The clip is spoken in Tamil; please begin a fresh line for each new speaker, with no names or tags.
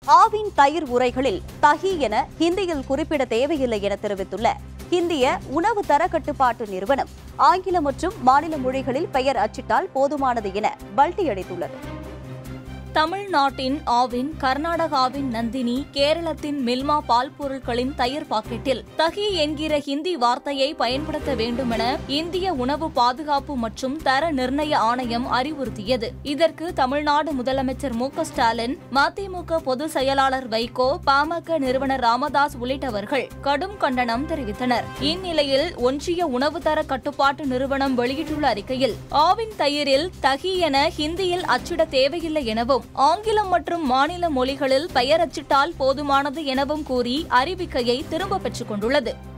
ஆவின் தயிர் உரைகளில் தஹி என ஹிந்தியில் குறிப்பிட தேவையில்லை என தெரிவித்துள்ள இந்திய உணவு தர கட்டுப்பாட்டு நிறுவனம் ஆங்கிலம் மற்றும் மாநில மொழிகளில் பெயர் அச்சிட்டால் போதுமானது என பல்டி அடித்துள்ளது
தமிழ்நாட்டின் ஆவின் கர்நாடகாவின் நந்தினி கேரளத்தின் மில்மா பால் பொருட்களின் தயிர் பாக்கெட்டில் தகி என்கிற ஹிந்தி வார்த்தையை பயன்படுத்த வேண்டுமென இந்திய உணவு பாதுகாப்பு மற்றும் தர நிர்ணய ஆணையம் அறிவுறுத்தியது இதற்கு தமிழ்நாடு முதலமைச்சர் மு க ஸ்டாலின் மதிமுக பொதுச் செயலாளர் வைகோ பாமக நிறுவனர் ராமதாஸ் உள்ளிட்டவர்கள் கடும் கண்டனம் தெரிவித்தனர் இந்நிலையில் ஒன்றிய உணவு தர கட்டுப்பாட்டு நிறுவனம் வெளியிட்டுள்ள அறிக்கையில் ஆவின் தயிரில் தகி என ஹிந்தியில் அச்சிட தேவையில்லை எனவும் ஆங்கிலம் மற்றும் மாநில மொழிகளில் பெயர் அச்சிட்டால் போதுமானது எனவும் கூறி அறிவிக்கையை திரும்பப் பெற்றுக் கொண்டுள்ளது